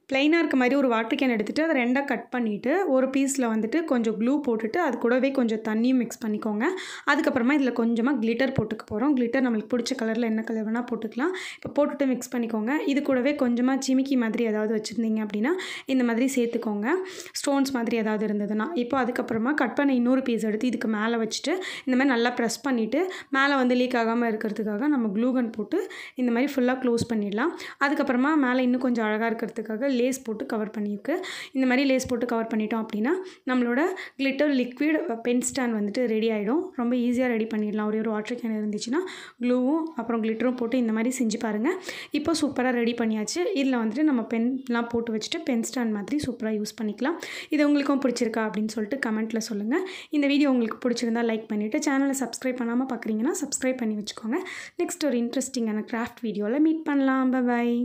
ப்ளைனாக இருக்க மாதிரி ஒரு வாட்டர் கேன் எடுத்துகிட்டு அதை ரெண்டாக கட் பண்ணிவிட்டு ஒரு பீஸில் வந்துட்டு கொஞ்சம் க்ளூ போட்டுட்டு அது கூடவே கொஞ்சம் தண்ணியும் மிக்ஸ் பண்ணிக்கோங்க அதுக்கப்புறமா இதில் கொஞ்சமாக கிளிட்டர் போட்டுக்க போகிறோம் கிளிட்டர் நம்மளுக்கு பிடிச்ச கலரில் என்ன கலர் வேணால் போட்டுக்கலாம் இப்போ போட்டுட்டு மிக்ஸ் பண்ணிக்கோங்க இது கூடவே கொஞ்சமாக சிமிக்கி மாதிரி ஏதாவது வச்சுருந்தீங்க அப்படின்னா இந்த மாதிரி சேர்த்துக்கோங்க ஸ்டோன்ஸ் மாதிரி ஏதாவது இருந்ததுன்னா இப்போ அதுக்கப்புறமா கட் பண்ண இன்னொரு பீஸ் எடுத்து இதுக்கு மேலே வச்சுட்டு இந்த மாதிரி நல்லா ப்ரெஸ் பண்ணிவிட்டு மேலே வந்து லீக் ஆகாமல் இருக்கிறதுக்காக நம்ம க்ளூகன் போட்டு இந்த மாதிரி ஃபுல்லாக க்ளோஸ் பண்ணிடலாம் அதுக்கப்புறமா மேலே இன்னும் கொஞ்சம் அழகாக இருக்கிறதுக்காக லேஸ் போட்டு கவர் பண்ணியிருக்கு இந்த மாதிரி லேஸ் போட்டு கவர் பண்ணிட்டோம் அப்படின்னா நம்மளோட கிளிட்டர் லிக்விட் பென் ஸ்டாண்ட் வந்துட்டு ரெடி ஆகிடும் ரொம்ப ஈஸியாக ரெடி பண்ணிடலாம் ஒரே ஒரு வாட்டர் கேன் இருந்துச்சுன்னா க்ளூவும் அப்புறம் கிளிட்டரும் போட்டு இந்த மாதிரி செஞ்சு பாருங்கள் இப்போ சூப்பராக ரெடி பண்ணியாச்சு இதில் வந்துட்டு நம்ம பென்லாம் போட்டு வச்சுட்டு பென் ஸ்டாண்ட் மாதிரி சூப்பராக யூஸ் பண்ணிக்கலாம் இது உங்களுக்கும் பிடிச்சிருக்கா அப்படின்னு சொல்லிட்டு கமெண்ட்டில் சொல்லுங்கள் இந்த வீடியோ உங்களுக்கு பிடிச்சிருந்தா லைக் பண்ணிவிட்டு சேனலை சப்ஸ்கிரைப் பண்ணாமல் பார்க்குறீங்கன்னா சப்ஸ்கிரைப் பண்ணி வச்சுக்கோங்க நெக்ஸ்ட் ஒரு இன்ட்ரெஸ்டிங்கான கிராஃப்ட் வீடியோவில் மீட் பண்ணலாம் பை